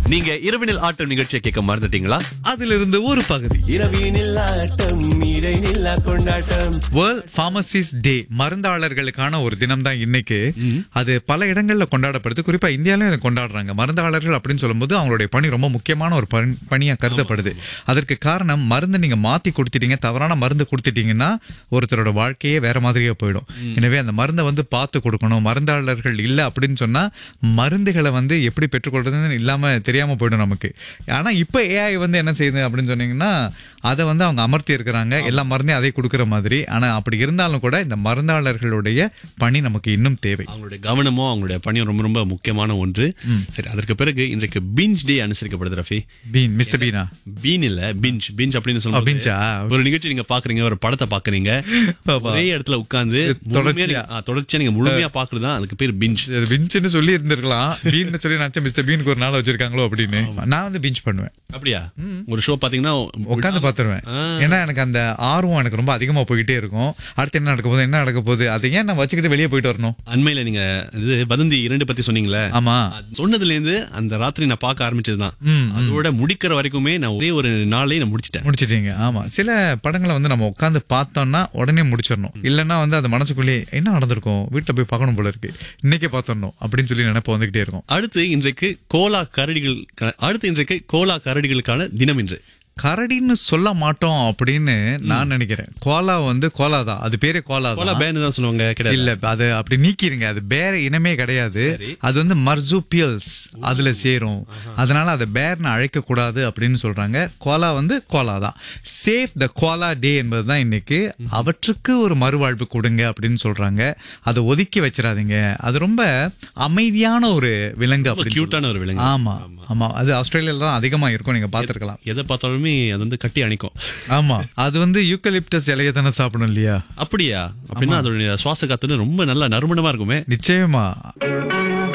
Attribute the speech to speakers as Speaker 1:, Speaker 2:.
Speaker 1: நீங்க இரவினில் ஆட்டம் நிகழ்ச்சியை கேட்க மறந்துட்டீங்களா
Speaker 2: அதிலிருந்து ஒரு பகுதி
Speaker 3: இரவினில் ஆட்டம் இடைநில்லா கொண்டாட்டம்
Speaker 2: வேர்ல்ட் பார்மசிஸ் டே மருந்தாளர்களுக்கான ஒரு தினம் தான் இன்னைக்கு அது பல இடங்கள்ல கொண்டாடப்படுது குறிப்பா இந்தியாலயும் அதை கொண்டாடுறாங்க மருந்தாளர்கள் அப்படின்னு சொல்லும்போது அவங்களுடைய பணி ரொம்ப முக்கியமான ஒரு பணி- பணியா கருதப்படுது அதற்கு காரணம் மருந்து நீங்க மாத்தி கொடுத்துட்டீங்க தவறான மருந்து கொடுத்துட்டீங்கன்னா ஒருத்தரோட வாழ்க்கையே வேற மாதிரியே போயிடும் எனவே அந்த மருந்தை வந்து பார்த்து கொடுக்கணும் மருந்தாளர்கள் இல்ல அப்படின்னு சொன்னா மருந்துகளை வந்து எப்படி பெற்றுக்கொள்றதுன்னு இல்லாம தெரியாம போயிடும் நமக்கு ஆனா இப்ப ஏஐ வந்து என்ன செய்யுது அப்படின்னு சொன்னீங்கன்னா அதை வந்து அவங்க அமர்த்தி இருக்கிறாங்க எல்லா மருந்தையும் அதை கொடுக்கிற மாதிரி ஆனா அப்படி இருந்தாலும் கூட இந்த மருந்தாளர்களுடைய பணி நமக்கு இன்னும் தேவை
Speaker 1: அவங்களுடைய கவனமும் அவங்களுடைய பணியும் ரொம்ப ரொம்ப முக்கியமான ஒன்று சரி அதற்கு பிறகு இன்றைக்கு பிஞ்ச் டே அனுசரிக்கப்படுது ரஃபி
Speaker 2: பீன் மிஸ்டர் பீனா
Speaker 1: பீன் இல்ல பிஞ்ச் பிஞ்ச் அப்படின்னு
Speaker 2: binge
Speaker 1: சொல்லும்போது
Speaker 2: ஆ?
Speaker 1: ஒரு நிகழ்ச்சி நீங்க பாக்குறீங்க ஒரு படத்தை பாக்குறீங்க
Speaker 2: பாப்பா.
Speaker 1: ஒரே இடத்துல உட்கார்ந்து
Speaker 2: தொடர்ச்சியா.
Speaker 1: தொடர்ச்சியா நீங்க முழுமையா பாக்குறது தான் அதுக்கு பேர் பிஞ்ச்
Speaker 2: பிஞ்சுன்னு சொல்லி இருந்திருக்கலாம் பீன் சொல்லி நினைச்சேன் மிஸ்டர் பீனுக்கு ஒரு நாள் வச்சிருக்காங்களோ அப்படின்னு நான் வந்து பிஞ்ச் பண்ணுவேன்
Speaker 1: அப்படியா ஒரு ஷோ பாத்தீங்கன்னா
Speaker 2: உட்காந்து பாத்துருவேன் ஏன்னா எனக்கு அந்த ஆர்வம் எனக்கு ரொம்ப அதிகமா போயிட்டே இருக்கும் அடுத்து என்ன நடக்க போகுது என்ன நடக்க போகுது அதை ஏன் நான் வச்சுக்கிட்டு வெளியே போயிட்டு வரணும்
Speaker 1: அண்மையில நீங்க இது வதந்தி இரண்டு பத்தி சொன்னீங்களே
Speaker 2: ஆமா
Speaker 1: அது சொன்னதுல இருந்து அந்த ராத்திரி நான் பார்க்க ஆரம்பிச்சதுதான்
Speaker 2: ம்,
Speaker 1: அதோட முடிக்கிற வரைக்குமே நான் ஒரே ஒரு நாளே நான் முடிச்சிட்டேன்
Speaker 2: முடிச்சிட்டீங்க ஆமா சில படங்களை வந்து நம்ம உட்காந்து பார்த்தோம்னா உடனே முடிச்சிடணும் இல்லைன்னா வந்து அது மனசுக்குள்ளேயே என்ன நடந்திருக்கும் வீட்டுல போய் பார்க்கணும் போல இருக்கு இன்னைக்கே பார்த்தோம் அப்படின்னு சொல்லி நினைப்பு வந்துகிட்டே இருக்கும்
Speaker 1: அடுத்து இன்றைக்கு கோலா கரடிகள் அடுத்து இன்றைக்கு கோலா கரடிகளுக்கான தினம் இன்று
Speaker 2: கரடின்னு சொல்ல மாட்டோம் அப்படின்னு நான் நினைக்கிறேன் கோலா வந்து கோலா தான் அது பேரே கோலா
Speaker 1: கோலா
Speaker 2: தான்
Speaker 1: பேன் தான் சொல்லுவாங்க கிடையாது
Speaker 2: இல்ல அது அப்படி நீக்கிருங்க அது பேர் இனமே கிடையாது
Speaker 1: சரி.
Speaker 2: அது வந்து மர்சூபியல்ஸ் அதுல சேரும் அதனால அதை பேர்னு அழைக்க கூடாது அப்படின்னு சொல்றாங்க கோலா வந்து கோலா தான் சேஃப் த கோலா டே என்பதுதான் இன்னைக்கு அவற்றுக்கு ஒரு மறுவாழ்வு கொடுங்க அப்படின்னு சொல்றாங்க அதை ஒதுக்கி வச்சிடாதீங்க அது ரொம்ப அமைதியான ஒரு விலங்கு
Speaker 1: ரொம்ப
Speaker 2: அப்படின்னு
Speaker 1: கியூட்டான ஒரு விலங்கு
Speaker 2: ஆமா ஆமா அது ஆஸ்திரேலியால தான் அதிகமா இருக்கும் நீங்க பாத்துருக்கலாம்
Speaker 1: எதை பார்த்தாலுமே அது வந்து கட்டி அணைக்கும்
Speaker 2: ஆமா அது வந்து யூக்கலிப்டஸ் இலைய தானே சாப்பிடும் இல்லையா
Speaker 1: அப்படியா அப்படின்னா அதோட சுவாச காத்துன்னு ரொம்ப நல்லா நறுமணமா இருக்குமே
Speaker 2: நிச்சயமா